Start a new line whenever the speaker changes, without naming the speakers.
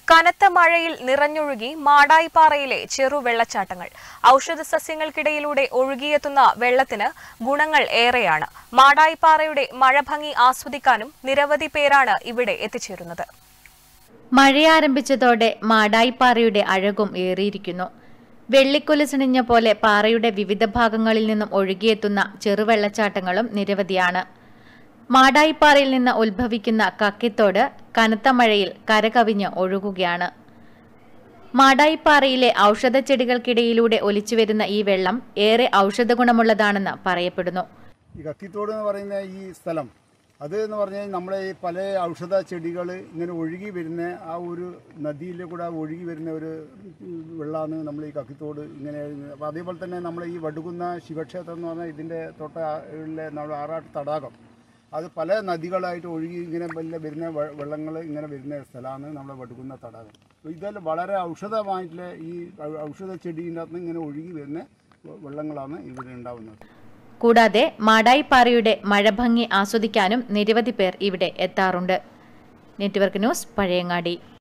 കനത്ത മഴയിൽ നിറഞ്ഞൊഴുകി മാടായിപ്പാറയിലെ ചെറുവെള്ളച്ചാട്ടങ്ങൾ ഔഷധ സസ്യങ്ങൾക്കിടയിലൂടെ ഒഴുകിയെത്തുന്ന വെള്ളത്തിന് ഗുണങ്ങൾ ഏറെയാണ് മാടായിപ്പാറയുടെ മഴഭംഗി ആസ്വദിക്കാനും നിരവധി പേരാണ് ഇവിടെ എത്തിച്ചേരുന്നത്
മഴയാരംഭിച്ചതോടെ മാടായിപ്പാറയുടെ അഴകും ഏറിയിരിക്കുന്നു വെള്ളിക്കൊലുസിണിഞ്ഞ പോലെ പാറയുടെ വിവിധ ഭാഗങ്ങളിൽ നിന്നും ഒഴുകിയെത്തുന്ന ചെറുവെള്ളച്ചാട്ടങ്ങളും നിരവധിയാണ് മാടായിപ്പാറയിൽ നിന്ന് ഉത്ഭവിക്കുന്ന കക്കിത്തോട് കനത്ത മഴയിൽ കരകവിഞ്ഞ് ഒഴുകുകയാണ് മാടായിപ്പാറയിലെ ഔഷധ ചെടികൾക്കിടയിലൂടെ ഒലിച്ചുവരുന്ന ഈ വെള്ളം ഏറെ ഔഷധ ഗുണമുള്ളതാണെന്ന് പറയപ്പെടുന്നു
ഈ കക്കിത്തോട് എന്ന് പറയുന്ന ഈ സ്ഥലം അത് എന്ന് പറഞ്ഞാൽ നമ്മളെ ഈ പല ഔഷധ ചെടികൾ ഇങ്ങനെ ഒഴുകി വരുന്ന ആ ഒരു നദിയിൽ കൂടെ ഒഴുകി വരുന്ന ഒരു വെള്ളമാണ് നമ്മൾ ഈ കക്കിത്തോട് ഇങ്ങനെ അപ്പോൾ അതേപോലെ തന്നെ നമ്മൾ ഈ വടുകുന്ന ശിവക്ഷേത്രം എന്ന് പറഞ്ഞാൽ ഇതിൻ്റെ തൊട്ട ഉള്ള നമ്മുടെ ആറാട്ട് തടാകം അത് പല നദികളായിട്ട് ഒഴുകി ഇങ്ങനെ വല്ല വരുന്ന വെള്ളങ്ങൾ ഇങ്ങനെ വരുന്ന സ്ഥലമാണ് നമ്മുടെ വടുകുന്ന തടാകം അപ്പോൾ ഇതെല്ലാം വളരെ ഔഷധമായിട്ടുള്ള ഈ ഔ- ഔഷധ ചെടീൻ്റെ അകത്ത് ഇങ്ങനെ ഒഴുകി വരുന്ന വെള്ളങ്ങളാണ് ഇവിടെ ഉണ്ടാവുന്നത്
കൂടാതെ മാടായിപ്പാറയുടെ മഴഭംഗി ആസ്വദിക്കാനും നിരവധി പേർ ഇവിടെ എത്താറുണ്ട് നെറ്റ്വർക്ക് ന്യൂസ് പഴയങ്ങാടി